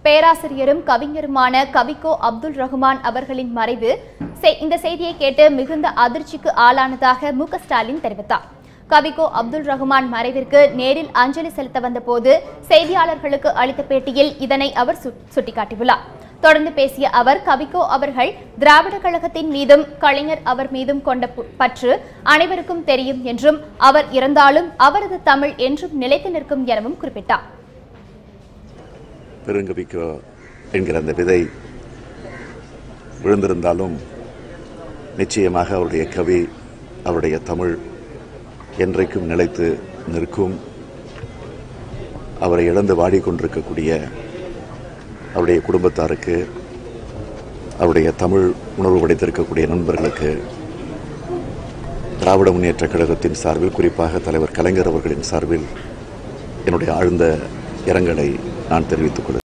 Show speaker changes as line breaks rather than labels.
பேராசிரியரும் கவிஞருமான கவிக்கோ அப்துல் ரஹ்மான் அவர்களின் மறைவு செ- இந்த செய்தியை கேட்டு மிகுந்த அதிர்ச்சிக்கு ஆளானதாக மு க ஸ்டாலின் தெரிவித்தார் கவிக்கோ அப்துல் ரஹ்மான் மறைவிற்கு நேரில் அஞ்சலி செலுத்த வந்தபோது செய்தியாளர்களுக்கு அளித்த பேட்டியில் இதனை அவர் சு- சுட்டிக்காட்டியுள்ளார் தொடர்ந்து பேசிய அவர் கவிக்கோ அவர்கள் திராவிட கழகத்தின் மீதும் கலைஞர் அவர் மீதும் கொண்ட பு- பற்று அனைவருக்கும் தெரியும் என்றும் அவர் இறந்தாலும் அவரது தமிழ் என்றும் நிலைத்து நிற்கும் எனவும் குறிப்பிட்டார்
பெருங்கவிக்கோ என்கிற அந்த விதை விழுந்திருந்தாலும் நிச்சயமாக அவருடைய கவி அவருடைய தமிழ் என்றைக்கும் நிலைத்து நிற்கும் அவரை இழந்து வாடிக்கொண்டிருக்கக்கூடிய அவருடைய குடும்பத்தாருக்கு அவருடைய தமிழ் உணர்வு படைத்திருக்கக்கூடிய நண்பர்களுக்கு திராவிட முன்னேற்றக் கழகத்தின் சார்பில் குறிப்பாக தலைவர் கலைஞர் அவர்களின் சார்பில் என்னுடைய ஆழ்ந்த இரங்கலை நான் தெரிவித்துக் கொள்கிறேன்